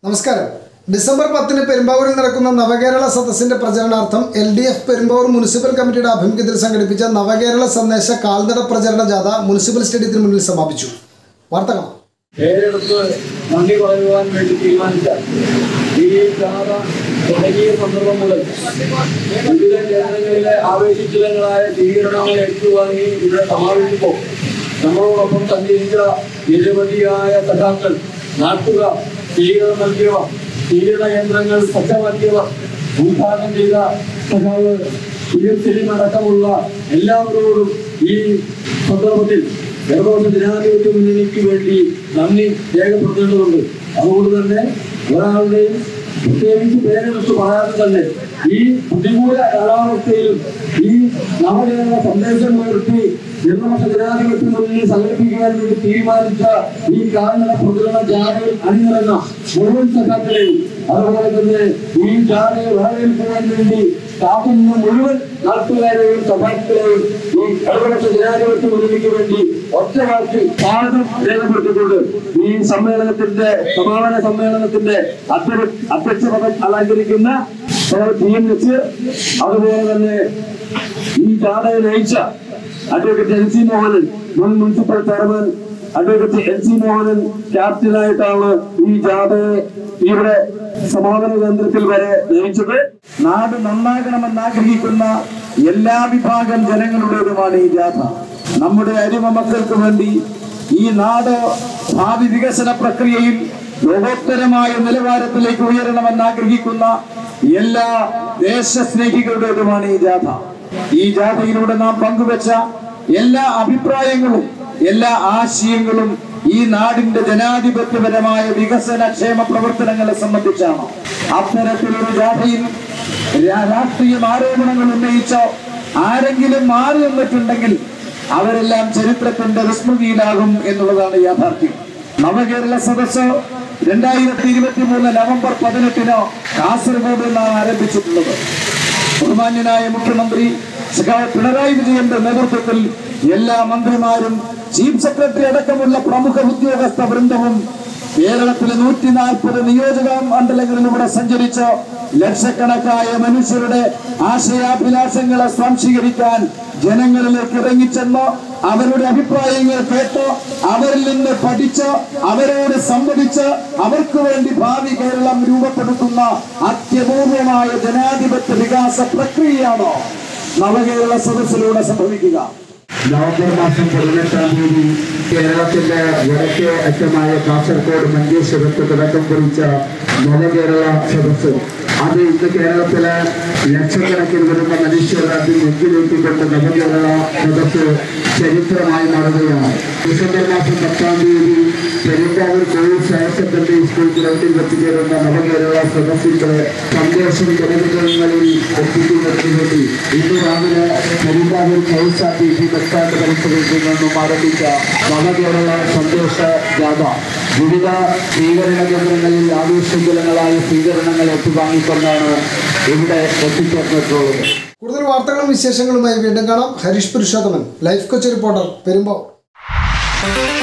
നമസ്കാരം ഡിസംബർ പത്തിന് പെരുമ്പാവൂരിൽ നടക്കുന്ന നവകേരള സദസ്സിന്റെ പ്രചരണാർത്ഥം L D F Perumbavoor municipal കമ്മിറ്റിയുടെ ആഭിമുഖ്യത്തിൽ സംഘടിപ്പിച്ച നവകേരള സന്ദേശ കാൽനട പ്രചരണ ജാഥ മുനിസിപ്പൽ സ്റ്റേഡിയത്തിന് മുന്നിൽ സമാപിച്ചു വാർത്ത കാണാം പേരെടുത്ത് നന്ദി പറയുവാൻ വേണ്ടി തീരുമാനിച്ച ഈ ജാഥ തുടങ്ങിയ സന്ദർഭം മുതൽ വിവിധ കേന്ദ്രങ്ങളിലെ ആവേശിച്ചിലങ്ങളായ സ്വീകരണങ്ങൾ ഏറ്റുവാങ്ങി ഇവിടെ സമാപിക്കുമ്പോൾ നമ്മളോടൊപ്പം സഞ്ചരിച്ച നിരവധിയായ സഖാക്കൾ നാട്ടുകാർ സ്വീകരണം നൽകിയവർ സ്വീകരണ കേന്ദ്രങ്ങൾ സജ്ജമാക്കിയവർ ഉദ്ഘാടനം ചെയ്ത സഖാവ് സുഖം അടക്കമുള്ള എല്ലാവരോടും ഈ സന്ദർഭത്തിൽ ഇടതുപക്ഷ ജനാധിപത്യ മുന്നണിക്ക് വേണ്ടി നന്ദി രേഖപ്പെടുത്തേണ്ടതുണ്ട് അതുകൊണ്ട് തന്നെ ഒരാളുടെയും പ്രത്യേകിച്ച് പേരെടുത്ത് പറയാതെ തന്നെ ഈ പ്രതികൂല കാലാവസ്ഥയിലും ഈ നവകേരള സന്ദേശം ഉയർത്തി ഇടതുപക്ഷ ജനാധിപത്യ മുന്നണി സംഘടിപ്പിക്കാൻ വേണ്ടി തീരുമാനിച്ച ഈ കാലനട പ്രചരണ ജാഥയിൽ അണിനിറങ്ങ മുഴുവൻ സഖാക്കളെയും അതുപോലെ തന്നെ ഈ ജാഥയെ വരവേൽക്കുവാൻ വേണ്ടി കാക്കുന്ന മുഴുവൻ നാട്ടുകാരെയും സഭാക്കളെയും ഈ ഇടതുപക്ഷ ജനാധിപത്യ മുന്നണിക്ക് വേണ്ടി ഒറ്റവാക്കി സ്വാഗതം രേഖപ്പെടുത്തിക്കൊണ്ട് ഈ സമ്മേളനത്തിന്റെ സമാപന സമ്മേളനത്തിന്റെ അധ്യക്ഷ അധ്യക്ഷ പദം അലങ്കരിക്കുന്ന ടി എം എച്ച് അതുപോലെ തന്നെ ഈ ജാഥയെ നയിച്ച അഡ്വക്കേറ്റ് എൻ സി മോഹനൻ മുൻ municipal chairman advocate N C Mohanan ക്യാപ്റ്റനായിട്ടാണ് ഈ ജാഥയെ ഇവിടെ സമാപന കേന്ദ്രത്തിൽ വരെ നയിച്ചത് നാട് നന്നാകണമെന്ന് ആഗ്രഹിക്കുന്ന എല്ലാ വിഭാഗം ജനങ്ങളുടേതുമാണ് ഈ ജാഥ നമ്മുടെ അരിമ മക്കൾക്ക് വേണ്ടി ഈ നാട് ഭാവി വികസന പ്രക്രിയയിൽ ലോകോത്തരമായ നിലവാരത്തിലേക്ക് ഉയരണമെന്ന് ആഗ്രഹിക്കുന്ന എല്ലാ ദേശസ്നേഹികളുടേതുമാണ് ഈ ജാഥ ഈ ജാഥയിലൂടെ നാം പങ്കുവെച്ച എല്ലാ അഭിപ്രായങ്ങളും എല്ലാ ആശയങ്ങളും ഈ നാടിന്റെ ജനാധിപത്യപരമായ വികസന ക്ഷേമ പ്രവർത്തനങ്ങളെ സംബന്ധിച്ചാണ് അത്തരത്തിലൊരു ജാഥയിൽ രാ- രാഷ്ട്രീയ ആരോപണങ്ങൾ ഉന്നയിച്ച ആരെങ്കിലും മാറി നിന്നിട്ടുണ്ടെങ്കിൽ അവരെല്ലാം ചരിത്രത്തിന്റെ വിസ്മൃതിയിലാകും എന്നുള്ളതാണ് യാഥാർത്ഥ്യം നവകേരള സദസ് രണ്ടായിരത്തി ഇരുപത്തി മൂന്ന് നവംബർ പതിനെട്ടിന് കാസർഗോഡ് നിന്നാണ് ആരംഭിച്ചിട്ടുള്ളത് ബഹുമാന്യനായ മുഖ്യമന്ത്രി സഖാവ് പിണറായി വിജയന്റെ നേതൃത്വത്തിൽ എല്ലാ മന്ത്രിമാരും ചീഫ് സെക്രട്ടറി അടക്കമുള്ള പ്രമുഖ ഉദ്യോഗസ്ഥ വൃന്ദവും കേരളത്തിലെ നൂറ്റി നാൽപ്പത് നിയോജക മണ്ഡലങ്ങളിലൂടെ സഞ്ചരിച്ച് ലക്ഷക്കണക്കായ മനുഷ്യരുടെ ആശയാഭിലാഷങ്ങളെ സ്വാംശീകരിക്കാൻ ജനങ്ങളിലേക്ക് ഇറങ്ങിച്ചെന്ന് അവരുടെ അഭിപ്രായങ്ങൾ കേട്ട് അവരിൽ നിന്ന് പഠിച്ച് അവരോട് സംവദിച്ച് അവർക്ക് വേണ്ടി ഭാവി കേരളം രൂപപ്പെടുത്തുന്ന അത്യപൂർവമായ ജനാധിപത്യ വികാസ പ്രക്രിയയാണ് നവകേരള സദസ്സിലൂടെ സംഭവിക്കുക നവംബർ മാസം പതിനെട്ടാം തീയതി കേരളത്തിന്റെ വടക്കേ അറ്റമായ കാസർഗോഡ് മഞ്ചേശ്വരത്ത് തുടക്കം കുറിച്ച നവകേരള സദസ്സ് അത് ഇന്ന് കേരളത്തിലെ ലക്ഷക്കണക്കിന് വരുന്ന മനുഷ്യർ അത് നെഞ്ചിലേറ്റിക്കൊണ്ട് നവകേരള സദസ്സ് ചരിത്രമായി മാറുകയാണ് ഡിസംബർ മാസം പത്താം തീയതി പെരുമ്പാവൂർ കോവിഡ് ഹയർ സെക്കൻഡറി സ്കൂൾ ഗ്രൗണ്ടിൽ വെച്ച് ചേരുന്ന നവകേരള സദസ്സിന്റെ സന്ദേശം ജനവിധങ്ങളിൽ എത്തിക്കുന്നതിന് വേണ്ടി ഇന്ന് രാവിലെ Perumbavoor K S R T C bus stand പരിസരത്തിൽ നിന്നും ആരംഭിച്ച നവകേരള സന്ദേശ ജാഥ വിവിധ സ്വീകരണ കേന്ദ്രങ്ങളിൽ ആവേശകുലങ്ങളായ സ്വീകരണങ്ങൾ ഏറ്റുവാങ്ങിക്കൊണ്ടാണ് ഇവിടെ എത്തിച്ചേർന്നിട്ടുള്ളത് കൂടുതൽ വാർത്തകളും വിശേഷങ്ങളുമായി വീണ്ടും കാണാം ഹരീഷ് പുരുഷോത്തമൻ ലൈഫ് കൊച്ചി റിപ്പോർട്ടർ പെരുമ്പാവൂർ